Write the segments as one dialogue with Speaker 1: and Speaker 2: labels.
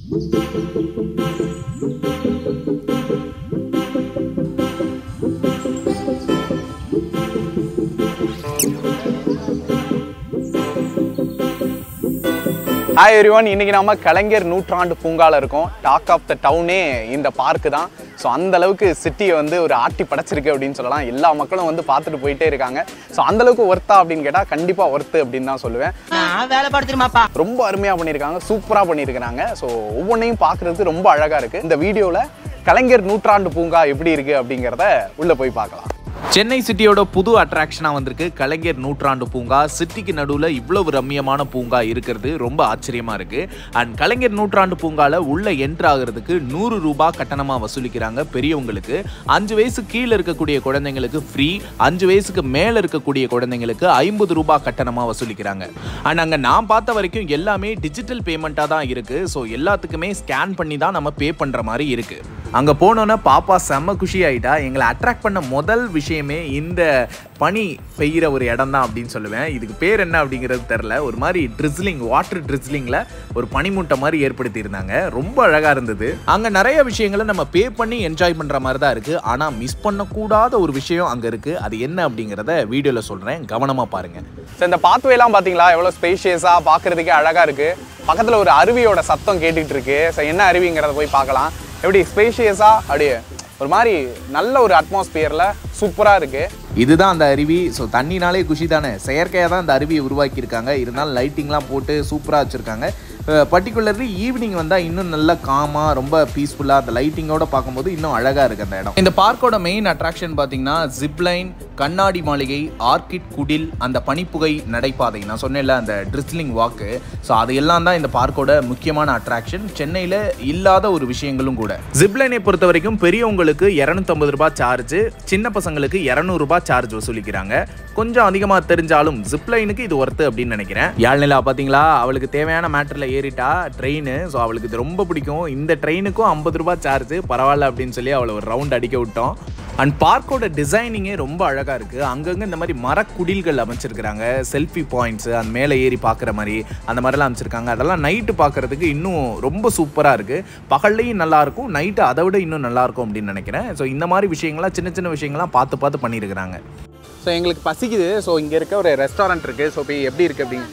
Speaker 1: hi everyone இன்னைக்கு நம்ம கலைஞர் நூற்றாண்டு பூங்கால இருக்கோம் டாக் ஆஃப் த டவுனே இந்த பார்க்கு தான் ஸோ அந்த அளவுக்கு சிட்டியை வந்து ஒரு ஆட்டி படைச்சிருக்கு அப்படின்னு சொல்லலாம் எல்லா மக்களும் வந்து பார்த்துட்டு போயிட்டே இருக்காங்க ஸோ அந்த அளவுக்கு ஒர்த்தா அப்படின்னு கேட்டால் கண்டிப்பாக ஒர்த்து அப்படின்னு தான் சொல்லுவேன்
Speaker 2: நான் வேலை படுத்துருமாப்பா
Speaker 1: ரொம்ப அருமையாக பண்ணியிருக்காங்க சூப்பராக பண்ணியிருக்கிறாங்க ஸோ ஒவ்வொன்றையும் பார்க்குறதுக்கு ரொம்ப அழகாக இருக்குது இந்த வீடியோவில் கலைஞர் நூற்றாண்டு பூங்கா எப்படி இருக்குது அப்படிங்கிறத உள்ளே போய் பார்க்கலாம்
Speaker 3: சென்னை சிட்டியோட புது அட்ராக்ஷனாக வந்திருக்கு கலைஞர் நூற்றாண்டு பூங்கா சிட்டிக்கு நடுவில் இவ்வளவு ரம்மியமான பூங்கா இருக்கிறது ரொம்ப ஆச்சரியமா இருக்கு அண்ட் கலைஞர் நூற்றாண்டு பூங்கால உள்ள என்ட்ரு ஆகிறதுக்கு நூறு ரூபாய் கட்டணமாக வசூலிக்கிறாங்க பெரியவங்களுக்கு அஞ்சு வயசு கீழே இருக்கக்கூடிய குழந்தைங்களுக்கு ஃப்ரீ அஞ்சு வயசுக்கு மேலே இருக்கக்கூடிய குழந்தைங்களுக்கு ஐம்பது ரூபாய் கட்டணமாக வசூலிக்கிறாங்க அண்ட் அங்கே நான் பார்த்த வரைக்கும் எல்லாமே டிஜிட்டல் பேமெண்ட்டாக தான் இருக்கு ஸோ எல்லாத்துக்குமே ஸ்கேன் பண்ணி தான் நம்ம பே பண்ணுற மாதிரி இருக்கு அங்கே போனோன்னே பாப்பா செம்ம குஷி ஆயிட்டா எங்களை அட்ராக்ட் பண்ண முதல் விஷயமே இந்த பனி பெய்கிற ஒரு இடம் தான் அப்படின்னு சொல்லுவேன் இதுக்கு பேர் என்ன அப்படிங்கிறது தெரில ஒரு மாதிரி ட்ரிஸ்லிங் வாட்டர் ட்ரிஸ்லிங்கில் ஒரு பனிமூட்டை மாதிரி ஏற்படுத்தி இருந்தாங்க ரொம்ப அழகாக இருந்தது அங்கே நிறைய விஷயங்களை நம்ம பே பண்ணி என்ஜாய் பண்ணுற மாதிரி தான் இருக்குது ஆனால் மிஸ் பண்ணக்கூடாத ஒரு விஷயம் அங்கே இருக்குது அது என்ன அப்படிங்கிறத வீடியோவில் சொல்கிறேன் கவனமாக பாருங்கள்
Speaker 1: ஸோ இந்த பாத்வேலாம் பார்த்தீங்களா எவ்வளோ ஸ்பேஷியஸாக பார்க்குறதுக்கே அழகாக இருக்குது பக்கத்தில் ஒரு அருவியோட சத்தம் கேட்டுட்டு இருக்கு ஸோ என்ன அருவிங்கிறத போய் பார்க்கலாம் எப்படி ஸ்பேஷியஸாக அப்படியே ஒரு மாதிரி நல்ல ஒரு அட்மாஸ்பியரில் சூப்பராக இருக்குது
Speaker 3: இதுதான் அந்த அருவி ஸோ தண்ணினாலே குஷி தானே செயற்கையாக தான் அந்த அருவியை உருவாக்கியிருக்காங்க இருந்தாலும் லைட்டிங்லாம் போட்டு சூப்பராக வச்சுருக்காங்க பர்டிகுலர்லி ஈவினிங் வந்தால் இன்னும் நல்லா காமாக ரொம்ப பீஸ்ஃபுல்லாக அந்த லைட்டிங்கோட பார்க்கும்போது இன்னும் அழகாக இருக்குது அந்த இடம் இந்த பார்க்கோட மெயின் அட்ராக்ஷன் பார்த்தீங்கன்னா ஜிப்லைன் கண்ணாடி மாளிகை ஆர்கிட் குடில் அந்த பனிப்புகை நடைபாதை நான் சொன்னேன்ல அந்த ட்ரிஸ்லிங் வாக்கு ஸோ அது எல்லாம் தான் இந்த பார்க்கோட முக்கியமான அட்ராக்ஷன் சென்னையில் இல்லாத ஒரு விஷயங்களும் கூட ஜிப்லைனை பொறுத்த வரைக்கும் பெரியவங்களுக்கு இரநூத்தம்பது ரூபாய் சார்ஜ் சின்ன பசங்களுக்கு இரநூறுபா சார்ஜ் வசூலிக்கிறாங்க கொஞ்சம் அதிகமாக தெரிஞ்சாலும் ஜிப்லைனுக்கு இது ஒர்த்து அப்படின்னு நினைக்கிறேன் யாழ்நிலா பார்த்தீங்களா அவளுக்கு தேவையான மேட்டரில் ஏறிட்டா ட்ரெயின் ஸோ அவளுக்கு இது ரொம்ப பிடிக்கும் இந்த ட்ரெயினுக்கும் ஐம்பது ரூபாய் சார்ஜ் பரவாயில்ல அப்படின்னு சொல்லி அவளை ஒரு ரவுண்ட் அடிக்க விட்டோம் அண்ட் பார்க்கோட டிசைனிங்கே ரொம்ப அழகாக இருக்குது அங்கங்கே இந்த மாதிரி மரக்குடில்கள் அமைச்சிருக்கிறாங்க செல்ஃபி பாயிண்ட்ஸு அந்த மேலே ஏறி பார்க்குற மாதிரி அந்த மாதிரிலாம் அமைச்சிருக்காங்க அதெல்லாம் நைட்டு பார்க்குறதுக்கு இன்னும் ரொம்ப சூப்பராக இருக்குது பகல்லையும் நல்லாயிருக்கும் நைட்டு அதை விட இன்னும் நல்லாயிருக்கும் அப்படின்னு நினைக்கிறேன் ஸோ இந்த மாதிரி விஷயங்கள்லாம் சின்ன சின்ன விஷயங்கள்லாம் பார்த்து பார்த்து பண்ணியிருக்கிறாங்க
Speaker 1: ஸோ எங்களுக்கு பசிக்குது ஸோ இங்கே இருக்க ஒரு ரெஸ்டாரண்ட் இருக்குது ஸோ போய் எப்படி இருக்குது அப்படின்னு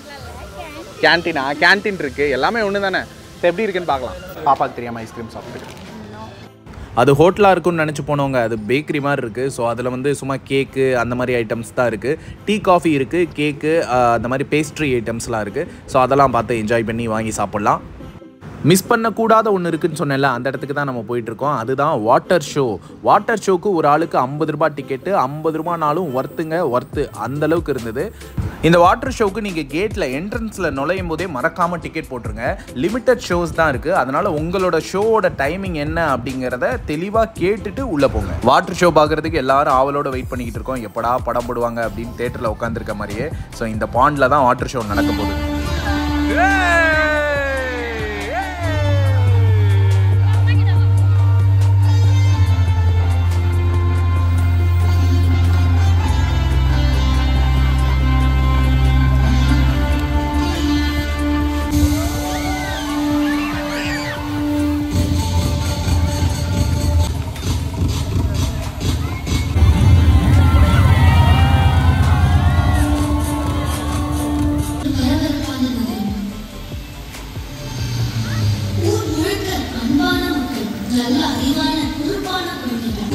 Speaker 1: கேன்டீனா கேன்டீன் இருக்குது எல்லாமே ஒன்று தானே ஸோ எப்படி இருக்குன்னு பார்க்கலாம் பாப்பாக்கு தெரியாமல் ஐஸ்கிரீம் சாப்பிட்டுருக்கேன்
Speaker 3: அது ஹோட்டலாக இருக்கும்னு நினச்சி போனவங்க அது பேக்கரி மாதிரி இருக்குது ஸோ அதில் வந்து சும்மா கேக்கு அந்த மாதிரி ஐட்டம்ஸ் தான் இருக்குது டீ காஃபி இருக்குது கேக்கு அந்த மாதிரி பேஸ்ட்ரி ஐட்டம்ஸ்லாம் இருக்குது ஸோ அதெல்லாம் பார்த்து என்ஜாய் பண்ணி வாங்கி சாப்பிட்லாம் மிஸ் பண்ணக்கூடாத ஒன்று இருக்குன்னு சொன்னேன்ல அந்த இடத்துக்கு தான் நம்ம போயிட்டுருக்கோம் அதுதான் வாட்டர் ஷோ வாட்டர் ஷோக்கு ஒரு ஆளுக்கு ஐம்பது ரூபாய் டிக்கெட்டு ஐம்பது ரூபானாலும் ஒர்த்துங்க ஒர்த்து அந்த அளவுக்கு இருந்தது இந்த வாட்டர் ஷோக்கு நீங்கள் கேட்டில் என்ட்ரன்ஸில் நுழையும் போதே மறக்காமல் டிக்கெட் போட்டுருங்க லிமிட்டட் ஷோஸ் தான் இருக்குது அதனால் உங்களோட ஷோவோட டைமிங் என்ன அப்படிங்கிறத தெளிவாக கேட்டுட்டு உள்ளே போங்க வாட்டர் ஷோ பார்க்குறதுக்கு எல்லாரும் ஆவலோட வெயிட் பண்ணிக்கிட்டு இருக்கோம் எப்படா படம் போடுவாங்க அப்படின்னு தேட்டரில் உட்காந்துருக்க மாதிரியே ஸோ இந்த பாண்டில் தான் வாட்டர் ஷோ நடக்க போகுது
Speaker 4: ஊர் முழுக்க அன்பான மக்கள் நல்ல அறிவான பொறுப்பான குழந்தைகள்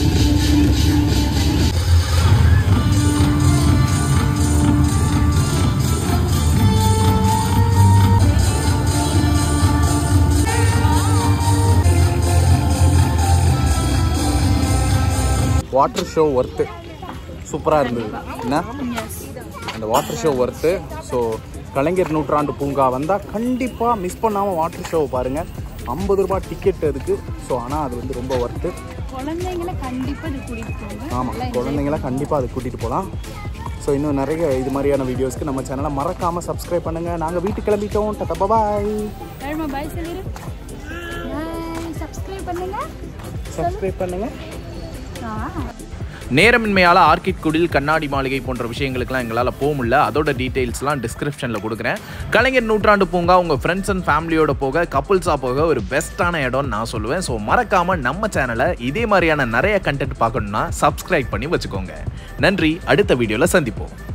Speaker 1: வாட்டர் ஷோ ஒர்த்து சூப்பராக இருந்தது என்ன அந்த water show worth so Kalaignar நூற்றாண்டு பூங்கா வந்தால் கண்டிப்பாக மிஸ் பண்ணாமல் வாட்டர் ஷோவை பாருங்கள் ஐம்பது ரூபாய் டிக்கெட் அதுக்கு ஸோ ஆனால் அது வந்து ரொம்ப ஒர்த்து
Speaker 5: குழந்தைங்கள கண்டிப்பா இது கூட்டிட்டு போங்க
Speaker 1: ஆமாம் குழந்தைங்கள கண்டிப்பாக அது கூட்டிகிட்டு போகலாம் ஸோ இன்னும் நிறைய இது மாதிரியான வீடியோஸ்க்கு நம்ம சேனலை மறக்காமல் சப்ஸ்கிரைப் பண்ணுங்கள் நாங்கள் வீட்டுக்கு கிளம்பிட்டோம் டத்தா பாய்
Speaker 5: வேணுமா பாய் சொல்லிடு பாய் சப்ஸ்கிரைப் பண்ணுங்க
Speaker 1: சப்ஸ்கிரைப் பண்ணுங்கள்
Speaker 5: ஆ
Speaker 3: நேரமின்மையால் ஆர்கிட் குடில் கண்ணாடி மாளிகை போன்ற விஷயங்களுக்குலாம் எங்களால் போக முடியல அதோட டீட்டெயில்ஸ்லாம் டிஸ்கிரிப்ஷனில் கொடுக்குறேன் கலைஞர் நூற்றாண்டு பூங்கா உங்கள் ஃப்ரெண்ட்ஸ் அண்ட் ஃபேமிலியோட போக கப்புள்ஸாக போக ஒரு பெஸ்ட்டான இடம்னு நான் சொல்லுவேன் ஸோ மறக்காமல் நம்ம சேனலை இதே மாதிரியான நிறைய கண்டென்ட் பார்க்கணுன்னா சப்ஸ்கிரைப் பண்ணி வச்சுக்கோங்க நன்றி அடுத்த வீடியோவில் சந்திப்போம்